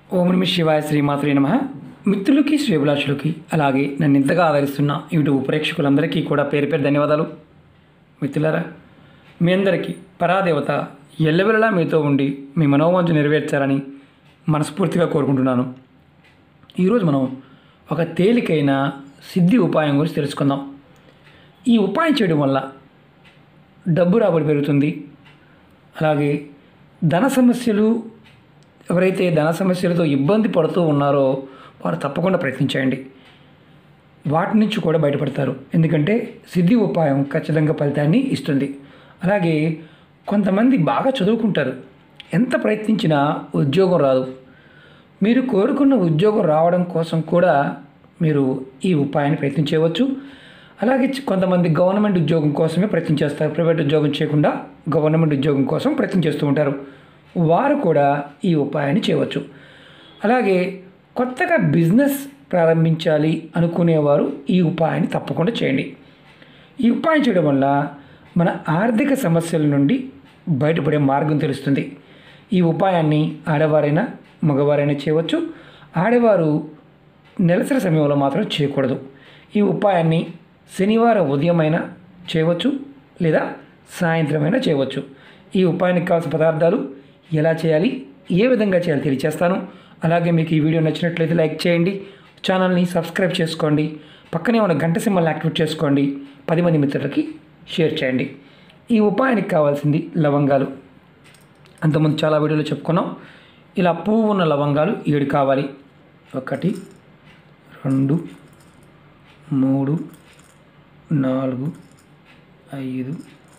ఓం నమ శివాయ శ్రీమాత్రే నమ మిత్రులకి శ్రేభిలాషులకి అలాగే నన్ను ఇంతగా ఆదరిస్తున్న యూట్యూబ్ ప్రేక్షకులందరికీ కూడా పేరు పేరు ధన్యవాదాలు మిత్రులారా మీ అందరికీ పరాదేవత ఎల్లవెల్లలా మీతో ఉండి మీ మనోవాంఛ నెరవేర్చాలని మనస్ఫూర్తిగా కోరుకుంటున్నాను ఈరోజు మనం ఒక తేలికైన సిద్ధి ఉపాయం గురించి తెలుసుకుందాం ఈ ఉపాయం చేయడం వల్ల డబ్బు రాబడి పెరుగుతుంది అలాగే ధన సమస్యలు ఎవరైతే ధన సమస్యలతో ఇబ్బంది పడుతూ ఉన్నారో వారు తప్పకుండా ప్రయత్నించండి వాటి నుంచి కూడా బయటపడతారు ఎందుకంటే సిద్ధి ఉపాయం ఖచ్చితంగా ఫలితాన్ని ఇస్తుంది అలాగే కొంతమంది బాగా చదువుకుంటారు ఎంత ప్రయత్నించినా ఉద్యోగం రాదు మీరు కోరుకున్న ఉద్యోగం రావడం కోసం కూడా మీరు ఈ ఉపాయాన్ని ప్రయత్నం చేయవచ్చు అలాగే చి- కొంతమంది గవర్నమెంట్ ఉద్యోగం కోసమే ప్రయత్నం చేస్తారు ప్రైవేట్ ఉద్యోగం చేయకుండా గవర్నమెంట్ ఉద్యోగం కోసం ప్రయత్నం చేస్తూ ఉంటారు వారు కూడా ఈ ఉపాయాన్ని చేయవచ్చు అలాగే కొత్తగా బిజినెస్ ప్రారంభించాలి అనుకునేవారు ఈ ఉపాయాన్ని తప్పకుండా చేయండి ఈ ఉపాయం చేయడం వల్ల మన ఆర్థిక సమస్యల నుండి బయటపడే మార్గం తెలుస్తుంది ఈ ఉపాయాన్ని ఆడవారైనా మగవారైనా చేయవచ్చు ఆడవారు నెలసరి సమయంలో మాత్రం చేయకూడదు ఈ ఉపాయాన్ని శనివారం ఉదయమైనా చేయవచ్చు లేదా సాయంత్రమైనా చేయవచ్చు ఈ ఉపాయానికి కావాల్సిన పదార్థాలు ఎలా చేయాలి ఏ విధంగా చేయాలి తెలియచేస్తాను అలాగే మీకు ఈ వీడియో నచ్చినట్లయితే లైక్ చేయండి ఛానల్ని సబ్స్క్రైబ్ చేసుకోండి పక్కనే ఉన్న గంట సింబల్ని యాక్టివేట్ చేసుకోండి పది మంది మిత్రులకి షేర్ చేయండి ఈ ఉపాయానికి కావాల్సింది లవంగాలు అంతకుముందు చాలా వీడియోలో చెప్పుకున్నాం ఇలా పువ్వు ఉన్న లవంగాలు ఏడు కావాలి ఒకటి రెండు మూడు నాలుగు ఐదు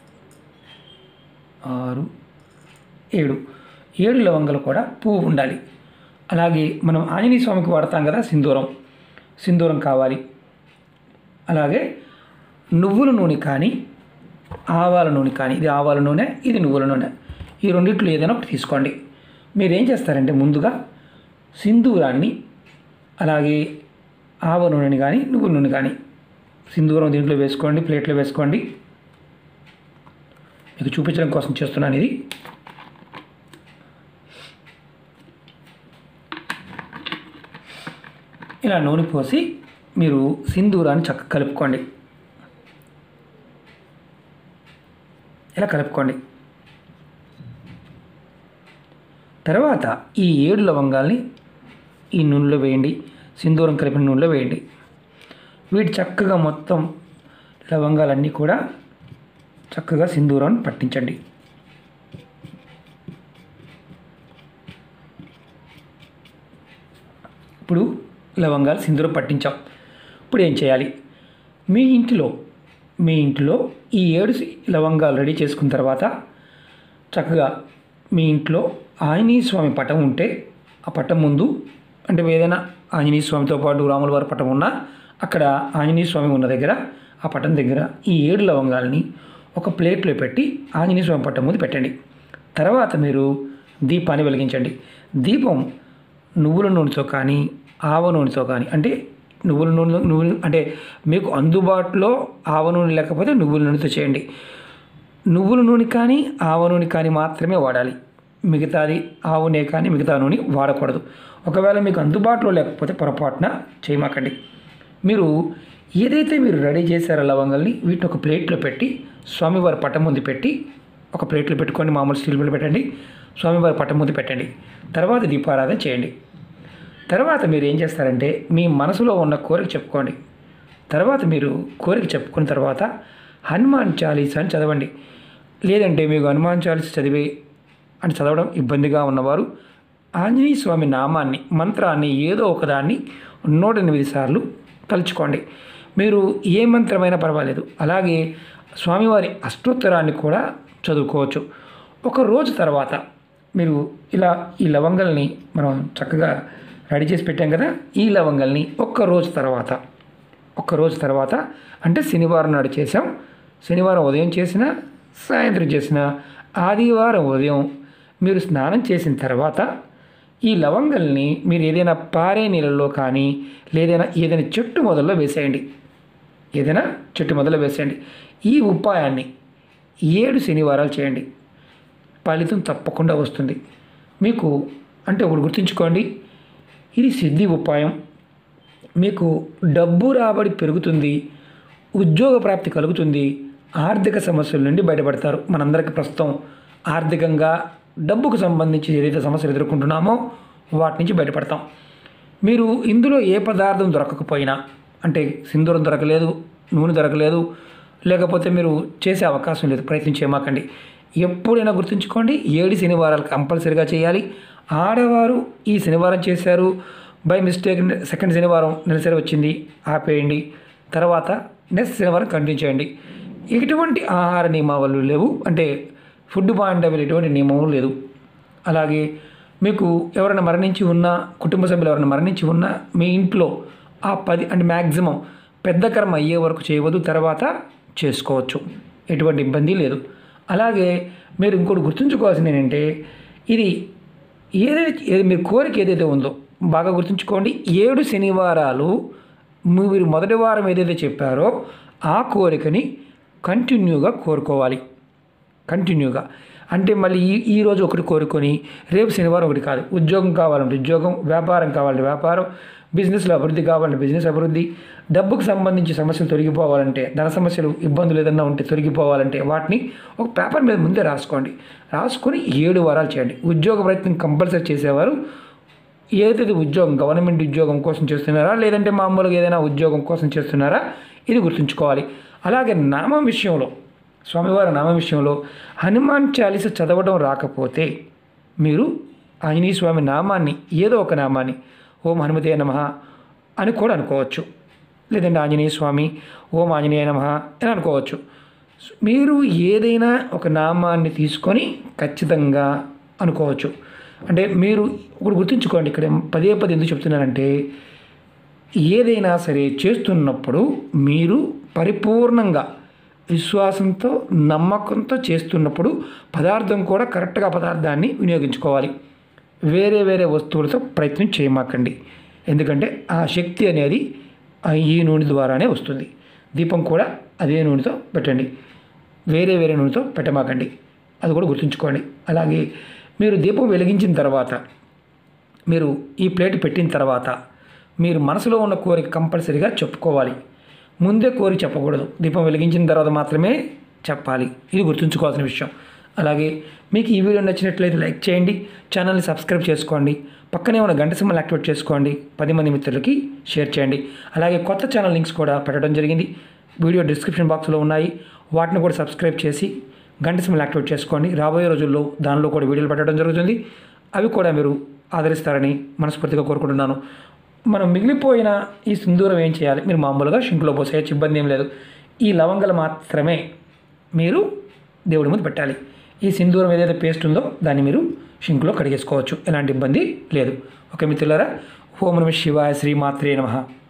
ఆరు ఏడు ఏడు లవంగాలు కూడా పువ్వు ఉండాలి అలాగే మనం ఆంజనేయ స్వామికి వాడతాం కదా సింధూరం సింధూరం కావాలి అలాగే నువ్వుల నూనె కానీ ఆవాల నూనె కానీ ఇది ఆవాల నూనె ఇది నువ్వుల నూనె ఈ రెండిట్లో ఏదైనా ఒకటి తీసుకోండి మీరు ఏం చేస్తారంటే ముందుగా సింధూరాన్ని అలాగే ఆవ నూనెని కానీ నువ్వుల నూనె కానీ సింధూరం దీంట్లో వేసుకోండి ప్లేట్లో వేసుకోండి మీకు చూపించడం కోసం చేస్తున్నాను ఇది ఇలా నూనె పోసి మీరు సింధూరాన్ని చక్కగా కలుపుకోండి ఇలా కలుపుకోండి తర్వాత ఈ ఏడు లవంగాల్ని ఈ నూనెలో వేయండి సింధూరం కలిపిన నూనెలో వేయండి వీటి చక్కగా మొత్తం లవంగాలన్నీ కూడా చక్కగా సింధూరాన్ని పట్టించండి ఇప్పుడు లవంగాలు సింధూరం పట్టించాం ఇప్పుడు ఏం చేయాలి మీ ఇంటిలో మీ ఇంటిలో ఈ ఏడు సి- లవంగాలు రెడీ చేసుకున్న తర్వాత చక్కగా మీ ఇంట్లో ఆంజనేయ స్వామి పటం ఉంటే ఆ పటం ముందు అంటే ఏదైనా ఆంజనేయ స్వామితో పాటు రాముల వారి పటం ఉన్నా అక్కడ ఆంజనేయ స్వామి ఉన్న దగ్గర ఆ పటం దగ్గర ఈ ఏడు లవంగాలని ఒక ప్లేట్లో పెట్టి ఆంజనేయ స్వామి పటం ముందు పెట్టండి తర్వాత మీరు దీపాన్ని వెలిగించండి దీపం నువ్వుల నూనెతో కానీ ఆవ నూనెతో కానీ అంటే నువ్వుల నూనె నువ్వులు అంటే మీకు అందుబాటులో ఆవ నూనె లేకపోతే నువ్వుల నూనెతో చేయండి నువ్వుల నూనె కానీ ఆవ నూనె కానీ మాత్రమే వాడాలి మిగతాది ఆవు నూనె కానీ మిగతా నూనె వాడకూడదు ఒకవేళ మీకు అందుబాటులో లేకపోతే పొరపాటున చేయమాకండి మీరు ఏదైతే మీరు రెడీ చేశారో లవంగల్ని వీటిని ఒక ప్లేట్లో పెట్టి స్వామివారి పట్టం ముందు పెట్టి ఒక ప్లేట్లో పెట్టుకొని మామూలు స్టీల్ ప్లేట్ పెట్టండి స్వామివారి పట్టం ముందు పెట్టండి తర్వాత దీపారాధన చేయండి తర్వాత మీరు ఏం చేస్తారంటే మీ మనసులో ఉన్న కోరిక చెప్పుకోండి తర్వాత మీరు కోరిక చెప్పుకున్న తర్వాత హనుమాన్ చాలీసా అని చదవండి లేదంటే మీకు హనుమాన్ చాలీస చదివి అని చదవడం ఇబ్బందిగా ఉన్నవారు ఆంజనేయ స్వామి నామాన్ని మంత్రాన్ని ఏదో ఒకదాన్ని నూట ఎనిమిది సార్లు తలుచుకోండి మీరు ఏ మంత్రమైనా పర్వాలేదు అలాగే స్వామివారి అష్టోత్తరాన్ని కూడా చదువుకోవచ్చు ఒక రోజు తర్వాత మీరు ఇలా ఈ లవంగల్ని మనం చక్కగా రెడీ చేసి పెట్టాం కదా ఈ లవంగల్ని ఒక్క రోజు తర్వాత ఒక్క రోజు తర్వాత అంటే శనివారం నాడు చేసాం శనివారం ఉదయం చేసిన సాయంత్రం చేసిన ఆదివారం ఉదయం మీరు స్నానం చేసిన తర్వాత ఈ లవంగల్ని మీరు ఏదైనా పారే నీళ్ళల్లో కానీ లేదైనా ఏదైనా చెట్టు మొదల్లో వేసేయండి ఏదైనా చెట్టు మొదలు వేసేయండి ఈ ఉపాయాన్ని ఏడు శనివారాలు చేయండి ఫలితం తప్పకుండా వస్తుంది మీకు అంటే ఒకటి గుర్తుంచుకోండి ఇది సిద్ధి ఉపాయం మీకు డబ్బు రాబడి పెరుగుతుంది ఉద్యోగ ప్రాప్తి కలుగుతుంది ఆర్థిక సమస్యల నుండి బయటపడతారు మనందరికీ ప్రస్తుతం ఆర్థికంగా డబ్బుకు సంబంధించి ఏదైతే సమస్యలు ఎదుర్కొంటున్నామో వాటి నుంచి బయటపడతాం మీరు ఇందులో ఏ పదార్థం దొరకకపోయినా అంటే సింధూరం దొరకలేదు నూనె దొరకలేదు లేకపోతే మీరు చేసే అవకాశం లేదు ప్రయత్నించేమాకండి ఎప్పుడైనా గుర్తుంచుకోండి ఏడు శనివారాలు కంపల్సరిగా చేయాలి ఆడవారు ఈ శనివారం చేశారు బై మిస్టేక్ సెకండ్ శనివారం నెలసరి వచ్చింది ఆపేయండి తర్వాత నెక్స్ట్ శనివారం కంటిన్యూ చేయండి ఎటువంటి ఆహార నియమావళులు లేవు అంటే ఫుడ్ బాగుండే ఎటువంటి నియమం లేదు అలాగే మీకు ఎవరైనా మరణించి ఉన్నా కుటుంబ సభ్యులు ఎవరైనా మరణించి ఉన్నా మీ ఇంట్లో ఆ పది అంటే మ్యాక్సిమం పెద్ద కర్మ అయ్యే వరకు చేయవద్దు తర్వాత చేసుకోవచ్చు ఎటువంటి ఇబ్బంది లేదు అలాగే మీరు ఇంకోటి గుర్తుంచుకోవాల్సింది ఏంటంటే ఇది ఏదైతే ఏది మీ కోరిక ఏదైతే ఉందో బాగా గుర్తుంచుకోండి ఏడు శనివారాలు మీరు మొదటి వారం ఏదైతే చెప్పారో ఆ కోరికని కంటిన్యూగా కోరుకోవాలి కంటిన్యూగా అంటే మళ్ళీ ఈ ఈ రోజు ఒకటి కోరుకొని రేపు శనివారం ఒకటి కాదు ఉద్యోగం కావాలంటే ఉద్యోగం వ్యాపారం కావాలంటే వ్యాపారం బిజినెస్లో అభివృద్ధి కావాలంటే బిజినెస్ అభివృద్ధి డబ్బుకు సంబంధించి సమస్యలు తొలగిపోవాలంటే ధన సమస్యలు ఇబ్బందులు ఏదన్నా ఉంటే తొలగిపోవాలంటే వాటిని ఒక పేపర్ మీద ముందే రాసుకోండి రాసుకొని ఏడు వారాలు చేయండి ఉద్యోగ ప్రయత్నం కంపల్సరీ చేసేవారు ఏదైతే ఉద్యోగం గవర్నమెంట్ ఉద్యోగం కోసం చేస్తున్నారా లేదంటే మామూలుగా ఏదైనా ఉద్యోగం కోసం చేస్తున్నారా ఇది గుర్తుంచుకోవాలి అలాగే నామం విషయంలో స్వామివారి నామం విషయంలో హనుమాన్ చాలీస చదవడం రాకపోతే మీరు ఆంజనేయ స్వామి నామాన్ని ఏదో ఒక నామాన్ని ఓం హనుమతే నమ అని కూడా అనుకోవచ్చు లేదంటే ఆంజనేయ స్వామి ఓం ఆంజనేయ నమ అని అనుకోవచ్చు మీరు ఏదైనా ఒక నామాన్ని తీసుకొని ఖచ్చితంగా అనుకోవచ్చు అంటే మీరు ఒకటి గుర్తుంచుకోండి ఇక్కడ పదే పదే ఎందుకు చెప్తున్నానంటే ఏదైనా సరే చేస్తున్నప్పుడు మీరు పరిపూర్ణంగా విశ్వాసంతో నమ్మకంతో చేస్తున్నప్పుడు పదార్థం కూడా కరెక్ట్గా పదార్థాన్ని వినియోగించుకోవాలి వేరే వేరే వస్తువులతో ప్రయత్నం చేయమాకండి ఎందుకంటే ఆ శక్తి అనేది ఆ ఈ నూనె ద్వారానే వస్తుంది దీపం కూడా అదే నూనెతో పెట్టండి వేరే వేరే నూనెతో పెట్టమాకండి అది కూడా గుర్తుంచుకోండి అలాగే మీరు దీపం వెలిగించిన తర్వాత మీరు ఈ ప్లేట్ పెట్టిన తర్వాత మీరు మనసులో ఉన్న కోరిక కంపల్సరీగా చెప్పుకోవాలి ముందే కోరి చెప్పకూడదు దీపం వెలిగించిన తర్వాత మాత్రమే చెప్పాలి ఇది గుర్తుంచుకోవాల్సిన విషయం అలాగే మీకు ఈ వీడియో నచ్చినట్లయితే లైక్ చేయండి ఛానల్ని సబ్స్క్రైబ్ చేసుకోండి పక్కనే ఉన్న గంట సింబల్ యాక్టివేట్ చేసుకోండి పది మంది మిత్రులకి షేర్ చేయండి అలాగే కొత్త ఛానల్ లింక్స్ కూడా పెట్టడం జరిగింది వీడియో డిస్క్రిప్షన్ బాక్స్లో ఉన్నాయి వాటిని కూడా సబ్స్క్రైబ్ చేసి గంట సింబల్ యాక్టివేట్ చేసుకోండి రాబోయే రోజుల్లో దానిలో కూడా వీడియోలు పెట్టడం జరుగుతుంది అవి కూడా మీరు ఆదరిస్తారని మనస్ఫూర్తిగా కోరుకుంటున్నాను మనం మిగిలిపోయిన ఈ సింధూరం ఏం చేయాలి మీరు మామూలుగా షింకులో పోసేయచ్చు ఇబ్బంది ఏం లేదు ఈ లవంగలు మాత్రమే మీరు దేవుడి ముందు పెట్టాలి ఈ సింధూరం ఏదైతే పేస్ట్ ఉందో దాన్ని మీరు షింకులో కడిగేసుకోవచ్చు ఎలాంటి ఇబ్బంది లేదు ఓకే మిత్రులారా ఓం నమ శివాయ శ్రీమాత్రే నమః